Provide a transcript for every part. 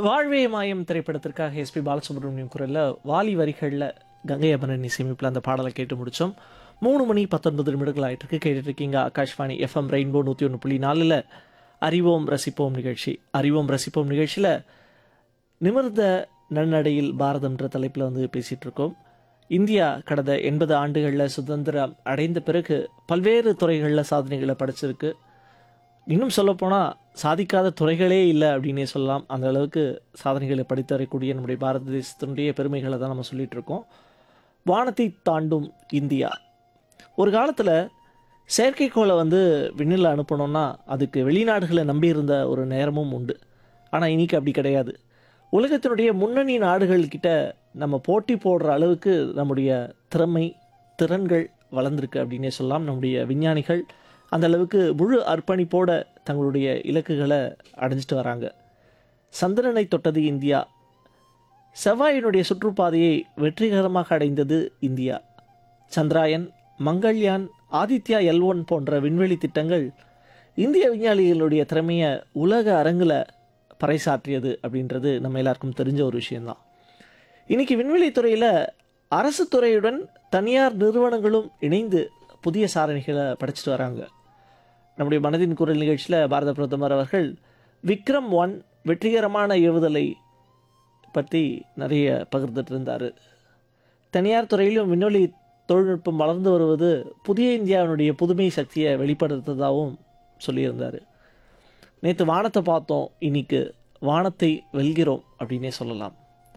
வாழ்வே மாயம் திரைப்படத்திற்காக எஸ்பி பாலசுப்ரமணியம் குரலில் வாலி வரிகளில் கங்கை அமரன் இசையமைப்பில் அந்த பாடலை கேட்டு முடித்தோம் மூணு மணி பத்தொன்பது நிமிடங்கள் ஆயிட்டு இருக்கு கேட்டுட்டு இருக்கீங்க ஆகாஷ்வாணி எஃப்எம் ரெயின்போ நூற்றி ஒன்று புள்ளி நாலில் அறிவோம் ரசிப்போம் நிகழ்ச்சி அறிவோம் ரசிப்போம் நிகழ்ச்சியில் நிமிர்ந்த நன்னடையில் பாரதம்ன்ற தலைப்பில் வந்து பேசிகிட்டு இருக்கோம் இந்தியா கடந்த எண்பது ஆண்டுகளில் சுதந்திரம் அடைந்த பிறகு பல்வேறு துறைகளில் சாதனைகளை படைச்சிருக்கு இன்னும் சொல்லப்போனால் சாதிக்காத துறைகளே இல்லை அப்படின்னே சொல்லலாம் அந்த அளவுக்கு சாதனைகளை படித்து வரக்கூடிய நம்முடைய பாரத தேசத்தினுடைய பெருமைகளை தான் நம்ம சொல்லிட்டு இருக்கோம் வானத்தை தாண்டும் இந்தியா ஒரு காலத்தில் செயற்கைக்கோளை வந்து விண்ணில் அனுப்பணும்னா அதுக்கு வெளிநாடுகளை நம்பியிருந்த ஒரு நேரமும் உண்டு ஆனால் இன்னைக்கு அப்படி கிடையாது உலகத்தினுடைய முன்னணி நாடுகள்கிட்ட நம்ம போட்டி போடுற அளவுக்கு நம்முடைய திறமை திறன்கள் வளர்ந்துருக்கு அப்படின்னே சொல்லலாம் நம்முடைய விஞ்ஞானிகள் அந்த அளவுக்கு முழு அர்ப்பணிப்போட தங்களுடைய இலக்குகளை அடைஞ்சிட்டு வராங்க சந்திரனை தொட்டது இந்தியா செவ்வாயினுடைய சுற்றுப்பாதையை வெற்றிகரமாக அடைந்தது India Chandrayaan Mangalyaan Aditya L one போன்ற விண்வெளி திட்டங்கள் இந்திய விஞ்ஞானிகளுடைய திறமையை உலக அரங்கில் பறைசாற்றியது அப்படின்றது நம்ம எல்லாருக்கும் தெரிஞ்ச ஒரு விஷயம்தான் இன்னைக்கு விண்வெளி துறையில் அரசு துறையுடன் தனியார் நிறுவனங்களும் இணைந்து புதிய சாதனைகளை படைச்சிட்டு வராங்க நம்முடைய மனதின் குரல் நிகழ்ச்சியில் பாரத பிரதமர் அவர்கள் விக்ரம் ஒன் வெற்றிகரமான ஏவுதலை பற்றி நிறைய பகிர்ந்துட்டு இருந்தார் தனியார் துறையிலும் விண்வெளி தொழில்நுட்பம் வளர்ந்து வருவது புதிய இந்தியாவினுடைய புதுமை சக்தியை வெளிப்படுத்துவதாகவும் சொல்லியிருந்தார் நேற்று வானத்தை பார்த்தோம் இன்னைக்கு வானத்தை வெல்கிறோம் அப்படின்னே சொல்லலாம்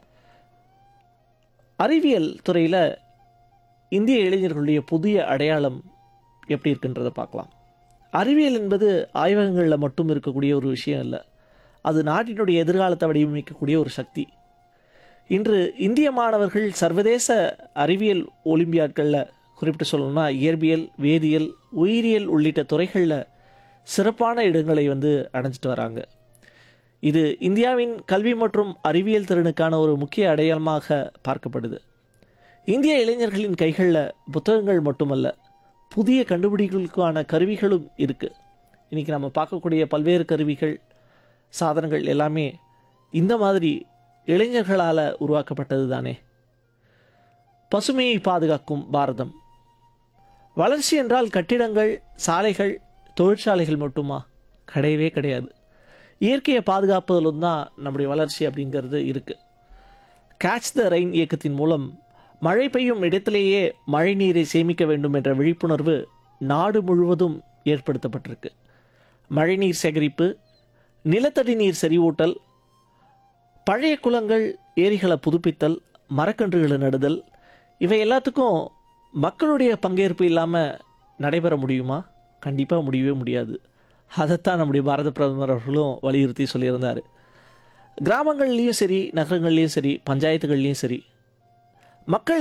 அறிவியல் துறையில் இந்திய இளைஞர்களுடைய புதிய அடையாளம் எப்படி இருக்குன்றதை பார்க்கலாம் அறிவியல் என்பது ஆய்வகங்களில் மட்டும் இருக்கக்கூடிய ஒரு விஷயம் இல்லை அது நாட்டினுடைய எதிர்காலத்தை வடிவமைக்கக்கூடிய ஒரு சக்தி இன்று இந்திய மாணவர்கள் சர்வதேச அறிவியல் ஒலிம்பியாட்களில் குறிப்பிட்டு சொல்லணும்னா இயற்பியல் வேதியியல் உயிரியல் உள்ளிட்ட துறைகளில் சிறப்பான இடங்களை வந்து அடைஞ்சிட்டு வராங்க இது இந்தியாவின் கல்வி மற்றும் அறிவியல் திறனுக்கான ஒரு முக்கிய அடையாளமாக பார்க்கப்படுது இந்திய இளைஞர்களின் கைகளில் புத்தகங்கள் மட்டுமல்ல புதிய கண்டுபிடிப்புகளுக்கான கருவிகளும் இருக்குது இன்றைக்கி நம்ம பார்க்கக்கூடிய பல்வேறு கருவிகள் சாதனங்கள் எல்லாமே இந்த மாதிரி இளைஞர்களால் உருவாக்கப்பட்டது தானே பசுமையை பாதுகாக்கும் பாரதம் வளர்ச்சி என்றால் கட்டிடங்கள் சாலைகள் தொழிற்சாலைகள் மட்டுமா கிடையவே கிடையாது இயற்கையை பாதுகாப்பதிலும் தான் நம்முடைய வளர்ச்சி அப்படிங்கிறது இருக்குது கேட்ச் த ரெயின் இயக்கத்தின் மூலம் மழை பெய்யும் இடத்திலேயே மழை நீரை சேமிக்க வேண்டும் என்ற விழிப்புணர்வு நாடு முழுவதும் ஏற்படுத்தப்பட்டிருக்கு மழைநீர் சேகரிப்பு நிலத்தடி நீர் செறிவூட்டல் பழைய குளங்கள் ஏரிகளை புதுப்பித்தல் மரக்கன்றுகளை நடுதல் இவை எல்லாத்துக்கும் மக்களுடைய பங்கேற்பு இல்லாமல் நடைபெற முடியுமா கண்டிப்பாக முடியவே முடியாது அதைத்தான் நம்முடைய பாரத பிரதமர் அவர்களும் வலியுறுத்தி சொல்லியிருந்தார் கிராமங்கள்லேயும் சரி நகரங்கள்லேயும் சரி பஞ்சாயத்துகள்லேயும் சரி மக்கள்